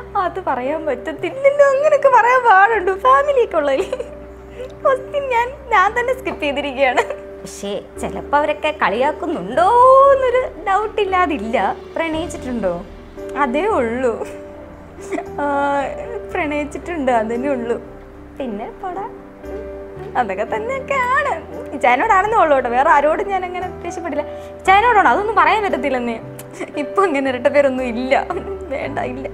അത് പറയാൻ പറ്റത്തില്ലല്ലോ അങ്ങനെയൊക്കെ പറയാൻ പാടുണ്ട് ഫാമിലിയൊക്കെ ഉള്ളതിൽ ക്വസ്റ്റ്യൻ ഞാൻ ഞാൻ തന്നെ സ്കിപ്പ് ചെയ്തിരിക്കുകയാണ് പക്ഷേ ചിലപ്പോൾ അവരൊക്കെ കളിയാക്കുന്നുണ്ടോ എന്നൊരു ഡൗട്ട് ഇല്ലാതില്ല പ്രണയിച്ചിട്ടുണ്ടോ അതേ ഉള്ളൂ ആ, പ്രണയിച്ചിട്ടുണ്ട് അതന്നെ ഉള്ളൂ പിന്നെ പടാ അതൊക്കെ തന്നെയൊക്കെയാണ് ഇച്ചായനോടാണെന്നേ ഉള്ളൂ കേട്ടോ വേറെ ആരോടും ഞാൻ അങ്ങനെ ദേഷ്യപ്പെട്ടില്ല ഇച്ചായനോടാണോ അതൊന്നും പറയാൻ പറ്റത്തില്ലെന്നേ ഇപ്പൊ ഇങ്ങനെ ഇരട്ട പേരൊന്നും ഇല്ല വേണ്ട ഇല്ല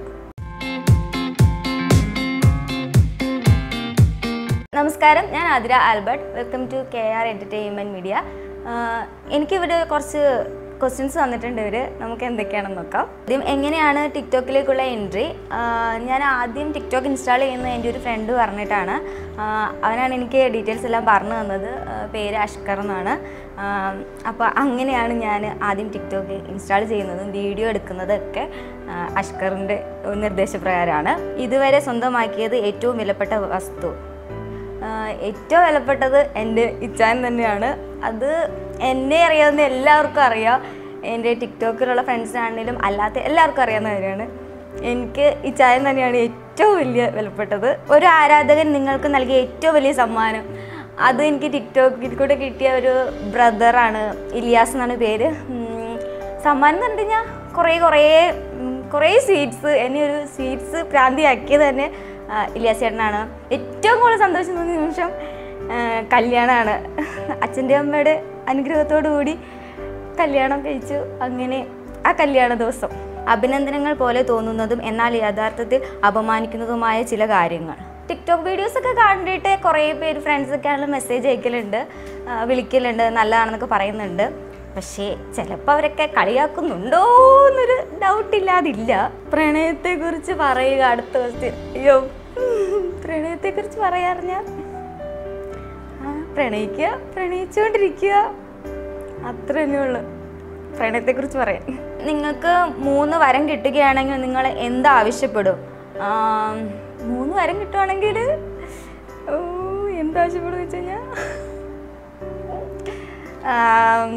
നമസ്കാരം ഞാൻ Athira Albert welcome to K R entertainment media എനിക്കിവിടെ കുറച്ച് ക്വസ്റ്റ്യൻസ് തന്നിട്ടുണ്ട് ഇവർ നമുക്ക് എന്തൊക്കെയാണെന്ന് നോക്കാം ആദ്യം എങ്ങനെയാണ് ടിക്ടോക്കിലേക്കുള്ള എൻട്രി ഞാൻ ആദ്യം ടിക്ടോക്ക് ഇൻസ്റ്റാൾ ചെയ്യുന്നത് എൻ്റെ ഒരു ഫ്രണ്ട് പറഞ്ഞിട്ടാണ് ആ, അവനാണ് എനിക്ക് ഡീറ്റെയിൽസ് എല്ലാം പറഞ്ഞു തന്നത് ആ, പേര് അഷ്കർ എന്നാണ് അപ്പോൾ അങ്ങനെയാണ് ഞാൻ ആദ്യം ടിക്ടോക്ക് ഇൻസ്റ്റാൾ ചെയ്യുന്നതും വീഡിയോ എടുക്കുന്നതൊക്കെ ആ, അഷ്കറിൻ്റെ നിർദ്ദേശപ്രകാരമാണ് ഇതുവരെ സ്വന്തമാക്കിയത് ഏറ്റവും വിലപ്പെട്ട വസ്തു ആഹ് ഏറ്റവും വിലപ്പെട്ടത് എൻ്റെ ഇച്ചാൻ തന്നെയാണ് അത് എന്നെ അറിയാവുന്ന എല്ലാവർക്കും അറിയാം എൻ്റെ ടിക്ടോക്കിലുള്ള ഫ്രണ്ട്സിനാണെങ്കിലും അല്ലാത്ത എല്ലാവർക്കും അറിയാവുന്ന കാര്യമാണ് എനിക്ക് ഇച്ചായൻ തന്നെയാണ് ഏറ്റവും വലിയ വിലപ്പെട്ടത് ഒരു ആരാധകൻ നിങ്ങൾക്ക് നൽകിയ ഏറ്റവും വലിയ സമ്മാനം അത് എനിക്ക് ടിക്ടോക്കിൽ കൂടെ കിട്ടിയ ഒരു ബ്രദറാണ് ഇലിയാസ് എന്നാണ് പേര് ഉം, സമ്മാനം എന്ന് പറഞ്ഞു കഴിഞ്ഞാൽ കുറേ കുറേ ഉം, കുറേ സ്വീറ്റ്സ് എന്നെ ഒരു സ്വീറ്റ്സ് പ്രാന്തിയാക്കിയത് തന്നെ ആ, ഇലിയാസ് ചേട്ടനാണ് ഏറ്റവും കൂടുതൽ സന്തോഷം തോന്നിയ നിമിഷം ആ, കല്യാണമാണ് അച്ഛൻ്റെ അമ്മയുടെ അനുഗ്രഹത്തോടു കൂടി കല്യാണം കഴിച്ചു അങ്ങനെ ആ കല്യാണ ദിവസം അഭിനന്ദനങ്ങൾ പോലെ തോന്നുന്നതും എന്നാൽ യഥാർത്ഥത്തിൽ അപമാനിക്കുന്നതുമായ ചില കാര്യങ്ങൾ ടിക്ടോക്ക് വീഡിയോസ് ഒക്കെ കണ്ടിട്ട് കുറേ പേര് ഫ്രണ്ട്സ് ഒക്കെ ആണെങ്കിലും മെസ്സേജ് അയക്കലുണ്ട് ആ, വിളിക്കലുണ്ട് നല്ലതാണെന്നൊക്കെ പറയുന്നുണ്ട് പക്ഷേ ചിലപ്പോൾ അവരൊക്കെ കളിയാക്കുന്നുണ്ടോ എന്നൊരു ഡൗട്ട് ഇല്ലാതില്ല പ്രണയത്തെ കുറിച്ച് പറയുക അടുത്ത ക്വസ്റ്റ്യൻ അയ്യോ പ്രണയത്തെ കുറിച്ച് പറയാറിഞ്ഞ പ്രണയിക്കുക പ്രണയിച്ചുകൊണ്ടിരിക്കുക അത്ര തന്നെ ഉള്ളു പ്രണയത്തെ കുറിച്ച് പറയാൻ നിങ്ങൾക്ക് മൂന്ന് വരം കിട്ടുകയാണെങ്കിൽ നിങ്ങൾ എന്ത് ആവശ്യപ്പെടും ആം, മൂന്ന് വരം കിട്ടുവാണെങ്കിൽ ഓ എന്താവശ്യപ്പെടും വെച്ച് കഴിഞ്ഞാൽ ആം,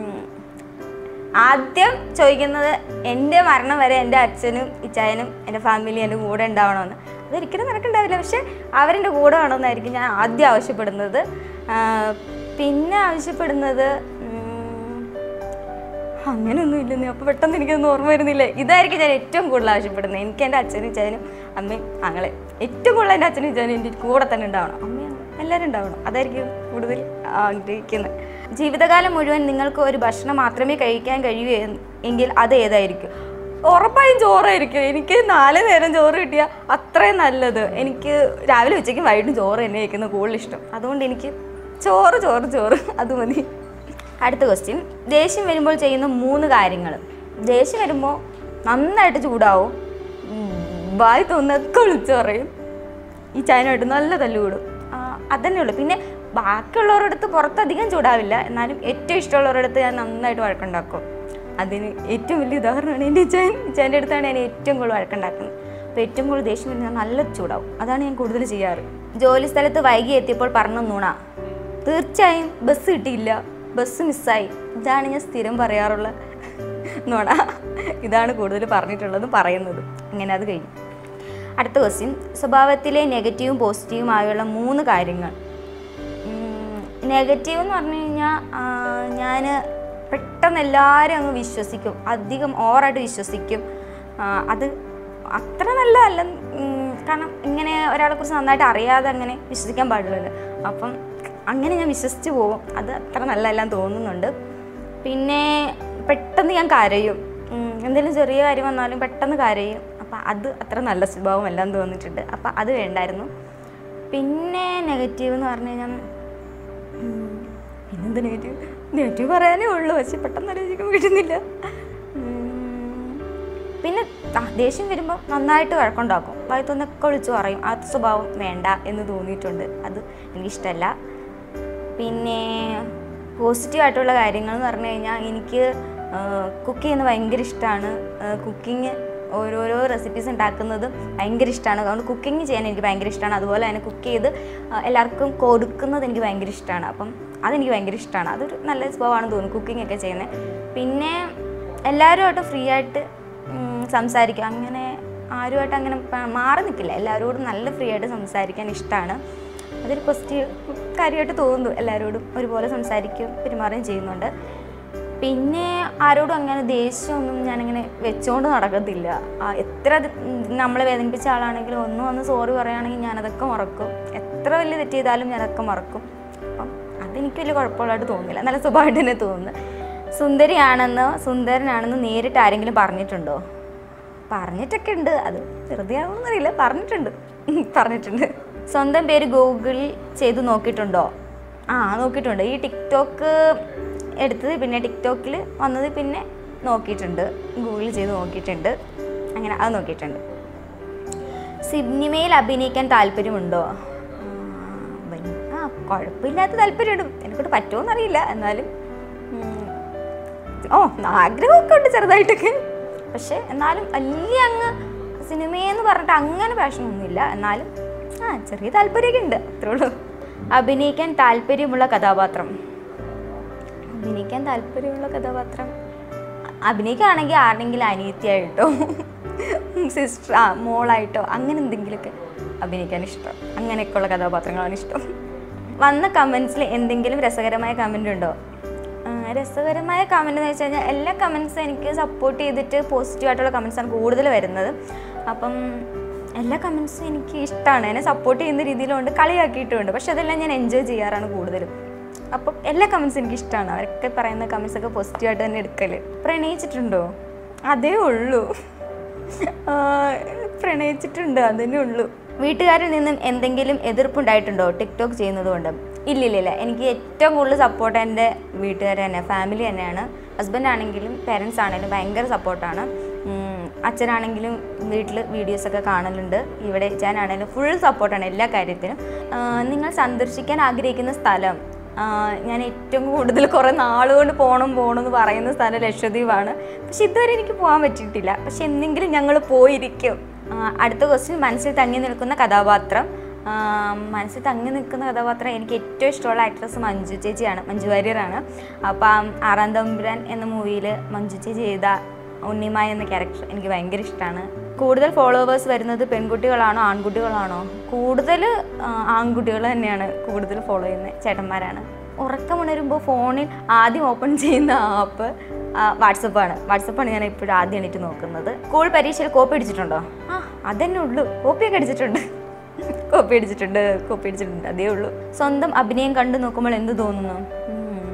ആദ്യം ചോദിക്കുന്നത് എൻ്റെ മരണം വരെ എൻ്റെ അച്ഛനും ഇച്ചായനും എൻ്റെ ഫാമിലി എൻ്റെ കൂടെ ഉണ്ടാവണമെന്ന് അതൊരിക്കലും നടക്കണ്ടാവില്ല പക്ഷെ അവരെൻ്റെ കൂടെ വേണമെന്നായിരിക്കും ഞാൻ ആദ്യം ആവശ്യപ്പെടുന്നത് ആ, പിന്നെ ആവശ്യപ്പെടുന്നത് ഉം, അങ്ങനെയൊന്നും ഇല്ലെന്ന് അപ്പോൾ പെട്ടെന്ന് എനിക്കൊന്നും ഓർമ്മ വരുന്നില്ല ഇതായിരിക്കും ഞാൻ ഏറ്റവും കൂടുതൽ ആവശ്യപ്പെടുന്നത് എനിക്ക് എൻ്റെ അച്ഛനും ഇച്ചായനും അമ്മയും ആങ്ങളെ ഏറ്റവും കൂടുതൽ എൻ്റെ അച്ഛനും ഇച്ചായനും എൻ്റെ കൂടെ തന്നെ ഉണ്ടാവണം അമ്മയും എല്ലാവരും ഉണ്ടാവണം അതായിരിക്കും കൂടുതൽ ആഗ്രഹിക്കുന്നത് ജീവിതകാലം മുഴുവൻ നിങ്ങൾക്ക് ഒരു ഭക്ഷണം മാത്രമേ കഴിക്കാൻ കഴിയൂ എന്ന് എങ്കിൽ അത് ഏതായിരിക്കും ഉറപ്പായും ചോറായിരിക്കും എനിക്ക് നാല് നേരം ചോറ് കിട്ടിയാൽ അത്രയും നല്ലത് എനിക്ക് രാവിലെ ഉച്ചയ്ക്കും വൈകിട്ടും ചോറ് തന്നെ കഴിക്കുന്നത് കൂടുതൽ ഇഷ്ടം അതുകൊണ്ട് എനിക്ക് ചോറ് ചോറ് ചോറ് അത് മതി അടുത്ത ക്വസ്റ്റ്യൻ ദേഷ്യം വരുമ്പോൾ ചെയ്യുന്ന മൂന്ന് കാര്യങ്ങൾ ദേഷ്യം വരുമ്പോൾ നന്നായിട്ട് ചൂടാവും ഉം, വായി തോന്നൊക്കെ വിളിച്ചു പറയും ഈ ചായനായിട്ട് നല്ല തല്ലുകൂടും ആ, അതന്നെ ഉള്ളൂ പിന്നെ ബാക്കിയുള്ളവരുടെ അടുത്ത് പുറത്തധികം ചൂടാവില്ല എന്നാലും ഏറ്റവും ഇഷ്ടമുള്ളവരുടെ അടുത്ത് ഞാൻ നന്നായിട്ട് വഴക്കുണ്ടാക്കും അതിന് ഏറ്റവും വലിയ ഉദാഹരണമാണ് എൻ്റെ ഇച്ചാൻ ഇച്ചാൻ്റെ അടുത്താണ് ഞാൻ ഏറ്റവും കൂടുതൽ വഴക്കുണ്ടാക്കുന്നത് അപ്പോൾ ഏറ്റവും കൂടുതൽ ദേഷ്യം വരുന്നത് നല്ല ചൂടാവും അതാണ് ഞാൻ കൂടുതൽ ചെയ്യാറ് ജോലി സ്ഥലത്ത് വൈകി എത്തിയപ്പോൾ പറഞ്ഞു നുണ തീർച്ചയായും ബസ് കിട്ടിയില്ല ബസ് മിസ്സായി ഇതാണ് ഞാൻ സ്ഥിരം പറയാറുള്ള നുണ ഇതാണ് കൂടുതൽ പറഞ്ഞിട്ടുള്ളതും പറയുന്നതും അങ്ങനെ അത് കഴിഞ്ഞു അടുത്ത ക്വസ്റ്റ്യൻ സ്വഭാവത്തിലെ നെഗറ്റീവും പോസിറ്റീവുമായുള്ള മൂന്ന് കാര്യങ്ങൾ നെഗറ്റീവ് എന്ന് പറഞ്ഞു കഴിഞ്ഞാൽ ഞാൻ പെട്ടെന്ന് എല്ലാവരും അങ്ങ് വിശ്വസിക്കും അധികം ഓവറായിട്ട് വിശ്വസിക്കും ആ, അത് അത്ര നല്ലതല്ല ഉം, കാരണം ഇങ്ങനെ ഒരാളെ കുറിച്ച് നന്നായിട്ട് അറിയാതെ അങ്ങനെ വിശ്വസിക്കാൻ പാടില്ലല്ലോ അപ്പം അങ്ങനെ ഞാൻ വിശ്വസിച്ച് പോകും അത് അത്ര നല്ലതെല്ലാം തോന്നുന്നുണ്ട് പിന്നെ പെട്ടെന്ന് ഞാൻ കരയും ഉം, എന്തെങ്കിലും ചെറിയ കാര്യം വന്നാലും പെട്ടെന്ന് കരയും അപ്പം അത് അത്ര നല്ല സ്വഭാവം എല്ലാം തോന്നിയിട്ടുണ്ട് അപ്പം അത് വേണ്ടായിരുന്നു പിന്നെ നെഗറ്റീവ് എന്ന് പറഞ്ഞു കഴിഞ്ഞാൽ ഉം, പിന്നെന്താ നെഗറ്റീവ് നെഗറ്റീവ് പറയാനേ ഉള്ളൂ പക്ഷെ പെട്ടെന്ന് ആലോചിക്കാൻ പറ്റുന്നില്ല ഉം, പിന്നെ ആ, ദേഷ്യം വരുമ്പോൾ നന്നായിട്ട് വഴക്കുണ്ടാക്കും വയത്തൊന്നൊക്കെ വിളിച്ചു പറയും ആ സ്വഭാവം വേണ്ട എന്ന് തോന്നിയിട്ടുണ്ട് അത് എനിക്കിഷ്ടമല്ല പിന്നെ പോസിറ്റീവ് ആയിട്ടുള്ള കാര്യങ്ങൾ എന്ന് പറഞ്ഞു കഴിഞ്ഞാൽ എനിക്ക് കുക്ക് ചെയ്യുന്നത് ഭയങ്കര ഇഷ്ടമാണ് കുക്കിങ് ഓരോരോ റെസിപ്പീസ് ഉണ്ടാക്കുന്നത് ഭയങ്കര ഇഷ്ടമാണ് അതുകൊണ്ട് കുക്കിംഗ് ചെയ്യാൻ എനിക്ക് ഭയങ്കര ഇഷ്ടമാണ് അതുപോലെ തന്നെ കുക്ക് ചെയ്ത് ആ, എല്ലാവർക്കും കൊടുക്കുന്നത് എനിക്ക് ഭയങ്കര ഇഷ്ടമാണ് അപ്പം അതെനിക്ക് ഭയങ്കര ഇഷ്ടമാണ് അതൊരു നല്ല സ്വഭാവമാണ് തോന്നുന്നു കുക്കിംഗ് ഒക്കെ ചെയ്യുന്നത് പിന്നെ എല്ലാവരുമായിട്ട് ഫ്രീ ആയിട്ട് ഉം, സംസാരിക്കും അങ്ങനെ ആരുമായിട്ട് അങ്ങനെ പ- മാറി നിൽക്കില്ല എല്ലാവരോടും നല്ല ഫ്രീ ആയിട്ട് സംസാരിക്കാൻ ഇഷ്ടമാണ് അതൊരു പോസിറ്റീവ് കാര്യമായിട്ട് തോന്നുന്നു എല്ലാവരോടും ഒരുപോലെ സംസാരിക്കും പെരുമാറുകയും ചെയ്യുന്നുണ്ട് പിന്നെ ആരോടും അങ്ങനെ ദേഷ്യമൊന്നും ഞാനിങ്ങനെ വെച്ചുകൊണ്ട് നടക്കത്തില്ല ആ, എത്ര അത് നമ്മളെ വേദനിപ്പിച്ച ആളാണെങ്കിലും ഒന്നും ഒന്ന് സോറി പറയുകയാണെങ്കിൽ ഞാനതൊക്കെ മറക്കും എത്ര വലിയ തെറ്റ് ചെയ്താലും ഞാനതൊക്കെ മറക്കും അപ്പം അതെനിക്ക് വലിയ കുഴപ്പമുള്ളതായിട്ട് തോന്നുന്നില്ല നല്ല സുഖമായിട്ട് തന്നെ തോന്നുന്നു സുന്ദരിയാണെന്നോ സുന്ദരനാണെന്നോ നേരിട്ട് ആരെങ്കിലും പറഞ്ഞിട്ടുണ്ടോ പറഞ്ഞിട്ടൊക്കെ ഉണ്ട് അത് വെറുതെ ആവുമെന്നറിയില്ല പറഞ്ഞിട്ടുണ്ട് പറഞ്ഞിട്ടുണ്ട് സ്വന്തം പേര് ഗൂഗിളിൽ ചെയ്ത് നോക്കിയിട്ടുണ്ടോ ആ നോക്കിയിട്ടുണ്ട് ഈ ടിക്ടോക്ക് എടുത്തത് പിന്നെ ടിക്ടോക്കിൽ വന്നത് പിന്നെ നോക്കിയിട്ടുണ്ട് ഗൂഗിളിൽ ചെയ്ത് നോക്കിയിട്ടുണ്ട് അങ്ങനെ അത് നോക്കിയിട്ടുണ്ട് സിനിമയിൽ അഭിനയിക്കാൻ താല്പര്യമുണ്ടോ ആ, വൻ- ആ കുഴപ്പമില്ലാത്ത താല്പര്യമുണ്ട് എന്നെക്കൊണ്ട് പറ്റുമോ അറിയില്ല എന്നാലും ഉം, ഓ ആഗ്രഹമൊക്കെ ഉണ്ട് ചെറുതായിട്ടൊക്കെ പക്ഷെ എന്നാലും വലിയ അങ്ങ് സിനിമയെന്ന് പറഞ്ഞിട്ട് അങ്ങനെ പാഷനൊന്നുമില്ല എന്നാലും ആ ചെറിയ താല്പര്യമൊക്കെ ഉണ്ട് അത്രേ ഉള്ളൂ അഭിനയിക്കാൻ താല്പര്യമുള്ള കഥാപാത്രം അഭിനയിക്കാൻ താല്പര്യമുള്ള കഥാപാത്രം അഭിനയിക്കുകയാണെങ്കിൽ ആരുടെങ്കിലും അനിയത്തിയായിട്ടോ സിസ്റ്റർ ആ മോളായിട്ടോ അങ്ങനെ എന്തെങ്കിലുമൊക്കെ അഭിനയിക്കാൻ ഇഷ്ടം അങ്ങനെയൊക്കെയുള്ള കഥാപാത്രങ്ങളാണ് ഇഷ്ടം വന്ന കമൻസിൽ എന്തെങ്കിലും രസകരമായ കമൻ്റ് ഉണ്ടോ ആ, രസകരമായ കമൻ്റ് എന്ന് വെച്ച് കഴിഞ്ഞാൽ എല്ലാ കമൻസും എനിക്ക് സപ്പോർട്ട് ചെയ്തിട്ട് പോസിറ്റീവായിട്ടുള്ള കമൻസാണ് കൂടുതൽ വരുന്നത് അപ്പം എല്ലാ കമൻസും എനിക്ക് ഇഷ്ടമാണ് എന്നെ സപ്പോർട്ട് ചെയ്യുന്ന രീതിയിലുണ്ട് കളിയാക്കിയിട്ടുമുണ്ട് പക്ഷെ അതെല്ലാം ഞാൻ എൻജോയ് ചെയ്യാറാണ് കൂടുതലും അപ്പം എല്ലാ കമൻസും എനിക്ക് ഇഷ്ടമാണ് അവരൊക്കെ പറയുന്ന കമൻസ് ഒക്കെ പോസിറ്റീവായിട്ട് തന്നെ എടുക്കല് പ്രണയിച്ചിട്ടുണ്ടോ അതേ ഉള്ളൂ ആ, പ്രണയിച്ചിട്ടുണ്ട് അതന്നെ ഉള്ളൂ വീട്ടുകാരിൽ നിന്നും എന്തെങ്കിലും എതിർപ്പുണ്ടായിട്ടുണ്ടോ ടിക്ടോക്ക് ചെയ്യുന്നത് കൊണ്ട് ഇല്ലില്ലില്ല എനിക്ക് ഏറ്റവും കൂടുതൽ സപ്പോർട്ട് എൻ്റെ വീട്ടുകാർ തന്നെ ഫാമിലി തന്നെയാണ് ഹസ്ബൻഡ് ആണെങ്കിലും പേരൻസ് ആണെങ്കിലും ഭയങ്കര സപ്പോർട്ടാണ് അച്ഛനാണെങ്കിലും വീട്ടിൽ വീഡിയോസൊക്കെ കാണലുണ്ട് ഇവിടെ ഞാനാണെങ്കിലും ഫുൾ സപ്പോർട്ടാണ് എല്ലാ കാര്യത്തിനും ആ, നിങ്ങൾ സന്ദർശിക്കാൻ ആഗ്രഹിക്കുന്ന സ്ഥലം ആ, ഞാൻ ഏറ്റവും കൂടുതൽ കുറേ നാളുകൊണ്ട് പോകണം പോകണം എന്ന് പറയുന്ന സ്ഥലം ലക്ഷദ്വീപാണ് പക്ഷെ ഇതുവരെ എനിക്ക് പോകാൻ പറ്റിയിട്ടില്ല പക്ഷെ എന്തെങ്കിലും ഞങ്ങൾ പോയിരിക്കും ആ, അടുത്ത ക്വസ്റ്റ്യൻ മനസ്സിൽ തങ്ങി നിൽക്കുന്ന കഥാപാത്രം ആ, മനസ്സിൽ തങ്ങി നിൽക്കുന്ന കഥാപാത്രം എനിക്ക് ഏറ്റവും ഇഷ്ടമുള്ള ആക്ട്രസ് മഞ്ജു ചേച്ചിയാണ് മഞ്ജു വാര്യറാണ് അപ്പം ആറാം തമ്പുരാൻ എന്ന മൂവിയിൽ മഞ്ജു ചേച്ചി ചെയ്ത ഉണ്ണിമായ എന്ന ക്യാരക്ടർ എനിക്ക് ഭയങ്കര ഇഷ്ടമാണ് കൂടുതൽ ഫോളോവേഴ്സ് വരുന്നത് പെൺകുട്ടികളാണോ ആൺകുട്ടികളാണോ കൂടുതൽ ആൺകുട്ടികൾ തന്നെയാണ് കൂടുതൽ ഫോളോ ചെയ്യുന്നത് ചേട്ടന്മാരാണ് ഉറക്കമുണരുമ്പോൾ ഫോണിൽ ആദ്യം ഓപ്പൺ ചെയ്യുന്ന ആപ്പ് വാട്സപ്പാണ് വാട്സപ്പാണ് ഞാൻ ഇപ്പോഴും ആദ്യം എണീറ്റ് നോക്കുന്നത് സ്കൂൾ പരീക്ഷയിൽ കോപ്പി അടിച്ചിട്ടുണ്ടോ ആ അതന്നെ ഉള്ളൂ കോപ്പിയൊക്കെ അടിച്ചിട്ടുണ്ട് കോപ്പി അടിച്ചിട്ടുണ്ട് കോപ്പി അടിച്ചിട്ടുണ്ട് അതേ ഉള്ളൂ സ്വന്തം അഭിനയം കണ്ടു നോക്കുമ്പോൾ എന്ത് തോന്നുന്നു ഉം.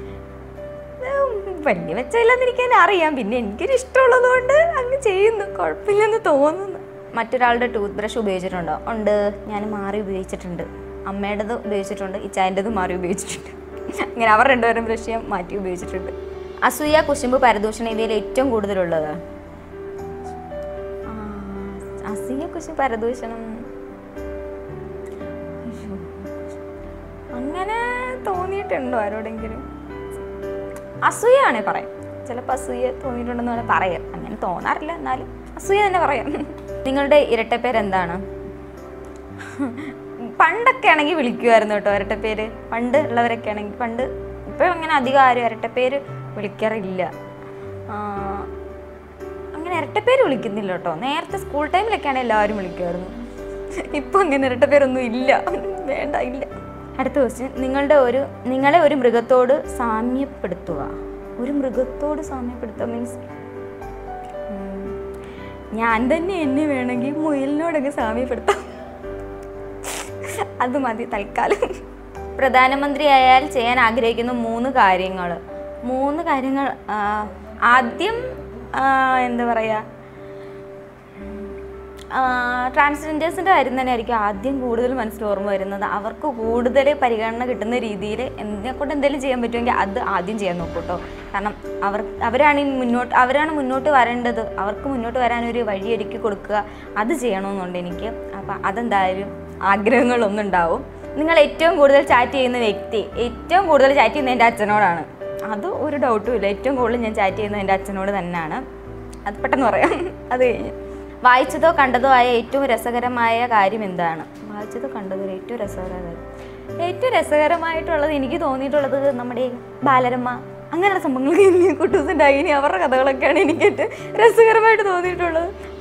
ഉം, വലിയ മെച്ചമില്ലെന്ന് എനിക്ക് തന്നെ അറിയാം പിന്നെ എനിക്കൊരു ഇഷ്ടമുള്ളത് കൊണ്ട് അങ്ങ് ചെയ്യുന്നു കുഴപ്പമില്ലെന്ന് തോന്നുന്നു മറ്റൊരാളുടെ ടൂത്ത് ബ്രഷ് ഉപയോഗിച്ചിട്ടുണ്ടോ ഉണ്ട് ഞാൻ മാറി ഉപയോഗിച്ചിട്ടുണ്ട് അമ്മയുടേത് ഉപയോഗിച്ചിട്ടുണ്ട് ഇച്ചായൻ്റെത് മാറി ഉപയോഗിച്ചിട്ടുണ്ട് അങ്ങനെ അവർ രണ്ടുപേരും ബ്രഷ് ഞാൻ മാറ്റി ഉപയോഗിച്ചിട്ടുണ്ട് അസൂയ കുശുമ്പ് പരദൂഷണം ഇവയിൽ ഏറ്റവും കൂടുതലുള്ളത് ആ, അസൂയ കുശുമ്പ് പരദൂഷണം അയ്യോ. അങ്ങനെ തോന്നിയിട്ടുണ്ടോ ആരോടെങ്കിലും അസൂയാണേ പറയാം ചിലപ്പോൾ അസൂയ തോന്നിയിട്ടുണ്ടെന്ന് വേണേൽ പറയാം അങ്ങനെ തോന്നാറില്ല എന്നാലും അസൂയ തന്നെ പറയാം നിങ്ങളുടെ ഇരട്ടപ്പേര് എന്താണ് പണ്ടൊക്കെ ആണെങ്കിൽ വിളിക്കുമായിരുന്നു കേട്ടോ ഇരട്ടപ്പേര് പണ്ട് ഉള്ളവരൊക്കെ ആണെങ്കിൽ പണ്ട് ഇപ്പോഴും അങ്ങനെ അധികം ആരും ഇരട്ടപ്പേര് വിളിക്കാറില്ല ആ, അങ്ങനെ ഇരട്ടപ്പേര് വിളിക്കുന്നില്ല കേട്ടോ നേരത്തെ സ്കൂൾ ടൈമിലൊക്കെയാണ് എല്ലാവരും വിളിക്കുമായിരുന്നു ഇപ്പം അങ്ങനെ ഇരട്ടപ്പേരൊന്നും ഇല്ല വേണ്ട ഇല്ല അടുത്ത ക്വസ്റ്റ്യൻ നിങ്ങളുടെ ഒരു നിങ്ങളെ ഒരു മൃഗത്തോട് സാമ്യപ്പെടുത്തുക ഒരു മൃഗത്തോട് സാമ്യപ്പെടുത്തുക മീൻസ് ഞാൻ തന്നെ എന്നെ വേണമെങ്കിൽ മുയലിനോടൊക്കെ സാമ്യപ്പെടുത്താം അത് മതി തൽക്കാലം പ്രധാനമന്ത്രിയായാൽ ചെയ്യാൻ ആഗ്രഹിക്കുന്ന മൂന്ന് കാര്യങ്ങൾ മൂന്ന് കാര്യങ്ങൾ ആ, ആദ്യം ആ, എന്താ പറയുക ട്രാൻസ്ജെൻഡേഴ്സിൻ്റെ കാര്യം തന്നെ ആയിരിക്കും ആദ്യം കൂടുതൽ മനസ്സിൽ ഓർമ്മ വരുന്നത് അവർക്ക് കൂടുതൽ പരിഗണന കിട്ടുന്ന രീതിയിൽ എന്നെ കൊണ്ട് എന്തെങ്കിലും ചെയ്യാൻ പറ്റുമെങ്കിൽ അത് ആദ്യം ചെയ്യാൻ നോക്കൂ കേട്ടോ കാരണം അവർ അവരാണ് ഈ മുന്നോട്ട് അവരാണ് മുന്നോട്ട് വരേണ്ടത് അവർക്ക് മുന്നോട്ട് വരാനൊരു വഴിയൊരുക്കി കൊടുക്കുക അത് ചെയ്യണമെന്നുണ്ട് എനിക്ക് അപ്പം അതെന്തായാലും ആഗ്രഹങ്ങളൊന്നുണ്ടാവും നിങ്ങൾ ഏറ്റവും കൂടുതൽ ചാറ്റ് ചെയ്യുന്ന വ്യക്തി ഏറ്റവും കൂടുതൽ ചാറ്റ് ചെയ്യുന്നത് എൻ്റെ അച്ഛനോടാണ് അത് ഒരു ഡൗട്ടും ഇല്ല ഏറ്റവും കൂടുതൽ ഞാൻ ചാറ്റ് ചെയ്യുന്നത് എൻ്റെ അച്ഛനോട് തന്നെയാണ് അത് പെട്ടെന്ന് പറയാം അത് കഴിഞ്ഞ് വായിച്ചതോ കണ്ടതോ ആയ ഏറ്റവും രസകരമായ കാര്യം എന്താണ് വായിച്ചതോ കണ്ടതോ ഏറ്റവും രസകരമായ കാര്യം ഏറ്റവും രസകരമായിട്ടുള്ളത് എനിക്ക് തോന്നിയിട്ടുള്ളത് നമ്മുടെ ഈ ബാലരമ്മ അങ്ങനെയുള്ള സംഭവങ്ങളൊക്കെ ഇനി കുട്ടൂസിൻ്റെ അയിനി അവരുടെ കഥകളൊക്കെയാണ് എനിക്ക് ഏറ്റവും രസകരമായിട്ട് തോന്നിയിട്ടുള്ളത്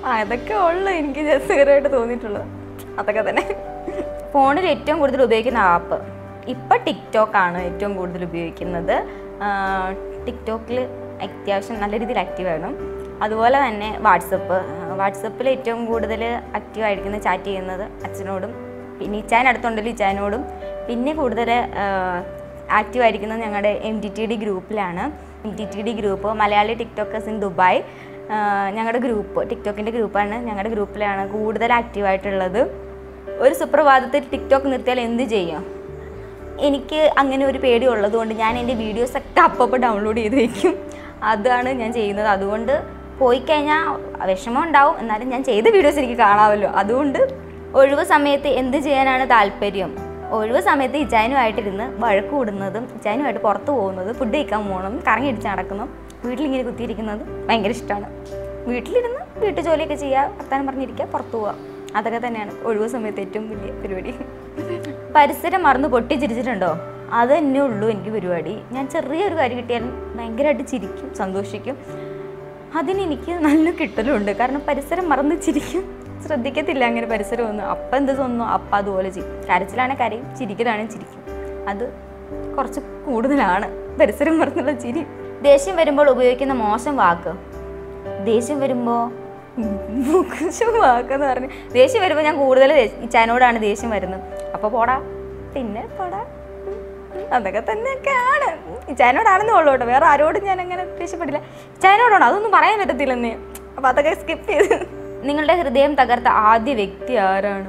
അതൊക്കെ ഉള്ളു എനിക്ക് രസകരമായിട്ട് തോന്നിയിട്ടുള്ളത് അതൊക്കെ തന്നെ ഫോണിൽ ഏറ്റവും കൂടുതൽ ഉപയോഗിക്കുന്ന ആപ്പ് ഇപ്പം ടിക്ടോക്കാണ് ഏറ്റവും കൂടുതൽ ഉപയോഗിക്കുന്നത് ടിക്ടോക്കിൽ അത്യാവശ്യം നല്ല രീതിയിൽ ആക്റ്റീവാണ് അതുപോലെ തന്നെ വാട്സപ്പ് വാട്സപ്പിൽ ഏറ്റവും കൂടുതൽ ആക്റ്റീവായിരിക്കുന്ന ചാറ്റ് ചെയ്യുന്നത് അച്ഛനോടും പിന്നെ ഇച്ചാൻ അടുത്തുണ്ടല്ലോ ഇച്ചാനോടും പിന്നെ കൂടുതൽ ആക്റ്റീവായിരിക്കുന്നത് ഞങ്ങളുടെ എം ടി ടി ഡി ഗ്രൂപ്പിലാണ് M T T D group Malayali TikTokers in Dubai ഞങ്ങളുടെ ഗ്രൂപ്പ് ടിക്ടോക്കിൻ്റെ ഗ്രൂപ്പാണ് ഞങ്ങളുടെ ഗ്രൂപ്പിലാണ് കൂടുതൽ ആക്റ്റീവായിട്ടുള്ളത് ഒരു സുപ്രഭാതത്തിൽ ടിക്ടോക്ക് നിർത്തിയാൽ എന്ത് ചെയ്യും എനിക്ക് അങ്ങനെ ഒരു പേടി ഉള്ളതുകൊണ്ട് ഞാൻ എൻ്റെ വീഡിയോസൊക്കെ അപ്പോൾ ഡൗൺലോഡ് ചെയ്ത് വയ്ക്കും അതാണ് ഞാൻ ചെയ്യുന്നത് അതുകൊണ്ട് പോയി കഴിഞ്ഞാൽ വിഷമം ഉണ്ടാവും എന്നാലും ഞാൻ ചെയ്ത വീഡിയോസ് എനിക്ക് കാണാമല്ലോ അതുകൊണ്ട് ഒഴിവ് സമയത്ത് എന്ത് ചെയ്യാനാണ് താല്പര്യം ഒഴിവ് സമയത്ത് ഇച്ചാനുമായിട്ടിരുന്ന് വഴക്ക് കൂടുന്നതും ഇച്ചാനുമായിട്ട് പുറത്ത് പോകുന്നതും ഫുഡ് കഴിക്കാൻ പോകണം കറങ്ങി അടിച്ച് നടക്കുന്നതും വീട്ടിലിങ്ങനെ കുത്തിയിരിക്കുന്നതും ഭയങ്കര ഇഷ്ടമാണ് വീട്ടിലിരുന്ന് വീട്ടു ജോലിയൊക്കെ ചെയ്യുക വർത്താനം പറഞ്ഞിരിക്കുക പുറത്ത് പോവുക അതൊക്കെ തന്നെയാണ് ഒഴിവ് സമയത്ത് ഏറ്റവും വലിയ പരിപാടി പരിസരം മറന്ന് പൊട്ടിച്ചിരിച്ചിട്ടുണ്ടോ അത് തന്നെ ഉള്ളൂ എനിക്ക് പരിപാടി ഞാൻ ചെറിയൊരു കാര്യം കിട്ടിയാലും ഭയങ്കരമായിട്ട് ചിരിക്കും സന്തോഷിക്കും അതിനെനിക്ക് നല്ല കിട്ടലുണ്ട് കാരണം പരിസരം മറന്ന് ചിരിക്കും ശ്രദ്ധിക്കത്തില്ല അങ്ങനെ പരിസരം ഒന്നും അപ്പം എന്ത് തോന്നുന്നു അപ്പം അതുപോലെ ചെയ്യും കരച്ചിലാണെങ്കിൽ കരയും ചിരിക്കലാണെങ്കിൽ ചിരിക്കും അത് കുറച്ച് കൂടുതലാണ് പരിസരം മറന്നുള്ള ചിരി ദേഷ്യം വരുമ്പോൾ ഉപയോഗിക്കുന്ന മോശം വാക്ക് ദേഷ്യം വരുമ്പോൾ മോശം വാക്കെന്ന് പറഞ്ഞ് ദേഷ്യം വരുമ്പോൾ ഞാൻ കൂടുതൽ ഇച്ചാനോടാണ് ദേഷ്യം വരുന്നത് അപ്പോൾ പോടാ പിന്നെ പോടാ ഉം, ഉം, അതൊക്കെ തന്നെയൊക്കെയാണ് ഇച്ചാനോടാണെന്നേ ഉള്ളൂ കേട്ടോ വേറെ ആരോടും ഞാൻ അങ്ങനെ ദേഷ്യപ്പെടില്ല ഇച്ചാനോടാണ് അതൊന്നും പറയാൻ പറ്റത്തില്ലെന്നേ അപ്പോൾ അതൊക്കെ സ്കിപ്പ് ചെയ്ത് നിങ്ങളുടെ ഹൃദയം തകർത്ത ആദ്യ വ്യക്തി ആരാണ്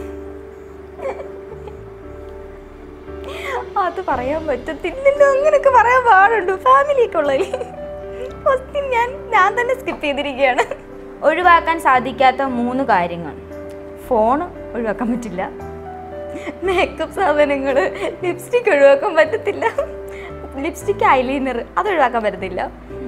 അത് പറയാൻ പറ്റത്തില്ലല്ലോ അങ്ങനെയൊക്കെ പറയാൻ പാടുണ്ടോ ഫാമിലിയൊക്കെ ഉള്ളതിൽ ക്വസ്റ്റ്യൻ ഞാൻ ഞാൻ തന്നെ സ്കിപ്പ് ചെയ്തിരിക്കുകയാണ് ഒഴിവാക്കാൻ സാധിക്കാത്ത മൂന്ന് കാര്യങ്ങൾ ഫോൺ ഒഴിവാക്കാൻ പറ്റില്ല മേക്കപ്പ് സാധനങ്ങൾ ലിപ്സ്റ്റിക് ഒഴിവാക്കാൻ പറ്റത്തില്ല ലിപ്സ്റ്റിക് ഐലൈനർ അത് ഒഴിവാക്കാൻ പറ്റത്തില്ല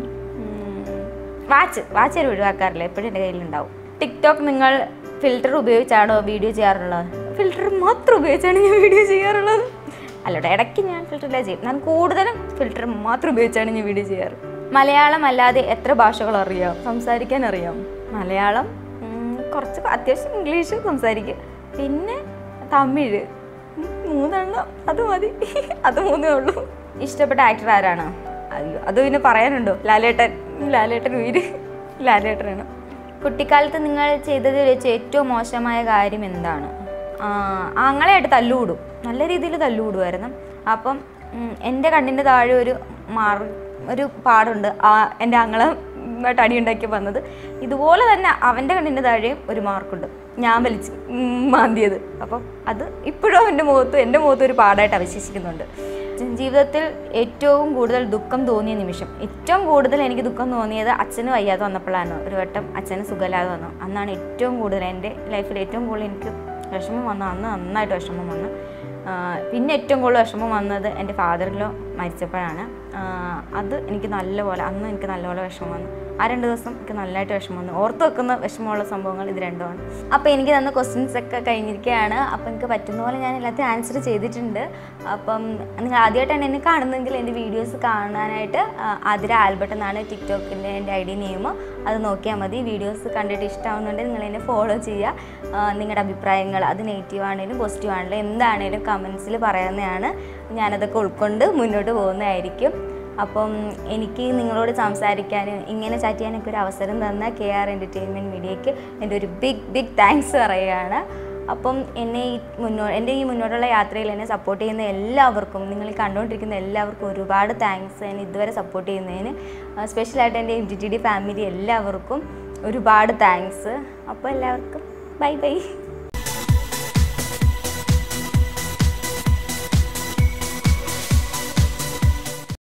വാച്ച് വാച്ച് ഞാൻ ഒഴിവാക്കാറില്ല എപ്പോഴും എൻ്റെ കയ്യിലുണ്ടാവും ടിക്ടോക്ക് നിങ്ങൾ ഫിൽറ്റർ ഉപയോഗിച്ചാണോ വീഡിയോ ചെയ്യാറുള്ളത് ഫിൽറ്റർ മാത്രം ഉപയോഗിച്ചാണ് ഞാൻ വീഡിയോ ചെയ്യാറുള്ളത് അല്ലടെ ഇടയ്ക്ക് ഞാൻ ഫിൽറ്ററില്ല ചെയ്യും ഞാൻ കൂടുതലും ഫിൽറ്റർ മാത്രം ഉപയോഗിച്ചാണ് ഞാൻ വീഡിയോ ചെയ്യാറ് മലയാളം അല്ലാതെ എത്ര ഭാഷകൾ അറിയാം സംസാരിക്കാൻ അറിയാം മലയാളം ഉം, കുറച്ച് അത്യാവശ്യം ഇംഗ്ലീഷ് സംസാരിക്കും പിന്നെ തമിഴ് ഉം, മൂന്നെണ്ണം അത് മതി അത് മൂന്നേ ഉള്ളൂ ഇഷ്ടപ്പെട്ട ആക്ടർ ആരാണ് അയ്യോ അത് പിന്നെ പറയാനുണ്ടോ ലാലേട്ടൻ ലാലേട്ടൻ ഉയിര് ലാലേട്ടനാണ് കുട്ടിക്കാലത്ത് നിങ്ങൾ ചെയ്തതിൽ വെച്ച് ഏറ്റവും മോശമായ കാര്യം എന്താണ് ആ, ആങ്ങളെയായിട്ട് തല്ലുകൂടും നല്ല രീതിയിൽ തല്ലുകൂടുമായിരുന്നു അപ്പം ഉം, എൻ്റെ കണ്ണിൻ്റെ താഴെ ഒരു മാർ ഒരു പാടുണ്ട് ആ എൻ്റെ ആങ്ങളമായിട്ട് അടിയുണ്ടാക്കി വന്നത് ഇതുപോലെ തന്നെ അവൻ്റെ കണ്ണിൻ്റെ താഴെയും ഒരു മാർക്കുണ്ട് ഞാൻ വലിച്ച് ഉം, മാന്തിയത് അപ്പം അത് ഇപ്പോഴും അവൻ്റെ മുഖത്ത് എൻ്റെ മുഖത്ത് ഒരു പാടായിട്ട് അവശേഷിക്കുന്നുണ്ട് ജീവിതത്തിൽ ഏറ്റവും കൂടുതൽ ദുഃഖം തോന്നിയ നിമിഷം ഏറ്റവും കൂടുതൽ എനിക്ക് ദുഃഖം തോന്നിയത് അച്ഛന് വയ്യാതെ വന്നപ്പോഴാണ് ഒരു വട്ടം അച്ഛന് സുഖമില്ലാതെ വന്നു അന്നാണ് ഏറ്റവും കൂടുതൽ എൻ്റെ ലൈഫിൽ ഏറ്റവും കൂടുതൽ എനിക്ക് വിഷമം വന്നു അന്ന് നന്നായിട്ട് വിഷമം വന്നു ആ, പിന്നെ ഏറ്റവും കൂടുതൽ വിഷമം വന്നത് എൻ്റെ ഫാദറിലോ മരിച്ചപ്പോഴാണ് ആ, അത് എനിക്ക് നല്ലപോലെ അന്ന് എനിക്ക് നല്ലപോലെ വിഷമം വന്നു ആ രണ്ട് ദിവസം എനിക്ക് നല്ലതായിട്ട് വിഷമം വന്നു ഓർത്ത് വെക്കുന്ന വിഷമമുള്ള സംഭവങ്ങൾ ഇത് രണ്ടുമാണ് അപ്പോൾ എനിക്ക് തന്ന ക്വസ്റ്റ്യൻസ് ഒക്കെ കഴിഞ്ഞിരിക്കുകയാണ് അപ്പോൾ എനിക്ക് പറ്റുന്ന പോലെ ഞാൻ എല്ലാത്തിനും ആൻസർ ചെയ്തിട്ടുണ്ട് അപ്പം നിങ്ങൾ ആദ്യമായിട്ടാണ് എന്നെ കാണുന്നതെങ്കിൽ എൻ്റെ വീഡിയോസ് കാണാനായിട്ട് ആ, ആതിര ആൽബർട്ട് എന്നാണ് ടിക്ടോക്കിൻ്റെ എൻ്റെ ഐ ഡി നെയിം അത് നോക്കിയാൽ മതി വീഡിയോസ് കണ്ടിട്ട് ഇഷ്ടമാവുന്നുണ്ടെങ്കിൽ നിങ്ങൾ എന്നെ ഫോളോ ചെയ്യുക ആ, നിങ്ങളുടെ അഭിപ്രായങ്ങൾ അത് നെഗറ്റീവ് ആണെങ്കിലും പോസിറ്റീവ് ആണെങ്കിലും എന്താണേലും കമൻസിൽ പറയുന്നതാണ് ഞാനതൊക്കെ ഉൾക്കൊണ്ട് മുന്നോട്ട് പോകുന്നതായിരിക്കും അപ്പം എനിക്ക് നിങ്ങളോട് സംസാരിക്കാനും ഇങ്ങനെ ചാറ്റ് ചെയ്യാനൊക്കെ ഒരു അവസരം തന്ന കെ ആർ എൻ്റർടൈൻമെൻറ്റ് മീഡിയയ്ക്ക് എൻ്റെ ഒരു ബിഗ് ബിഗ് താങ്ക്സ് പറയുകയാണ് അപ്പം എന്നെ ഈ മുന്നോ എൻ്റെ ഈ മുന്നോട്ടുള്ള യാത്രയിൽ എന്നെ സപ്പോർട്ട് ചെയ്യുന്ന എല്ലാവർക്കും നിങ്ങൾ ഈ കണ്ടുകൊണ്ടിരിക്കുന്ന എല്ലാവർക്കും ഒരുപാട് താങ്ക്സ് എന്നെ ഇതുവരെ സപ്പോർട്ട് ചെയ്യുന്നതിന് സ്പെഷ്യലായിട്ട് എൻ്റെ M T T D family എല്ലാവർക്കും ഒരുപാട് താങ്ക്സ് അപ്പോൾ എല്ലാവർക്കും ബൈ ബൈ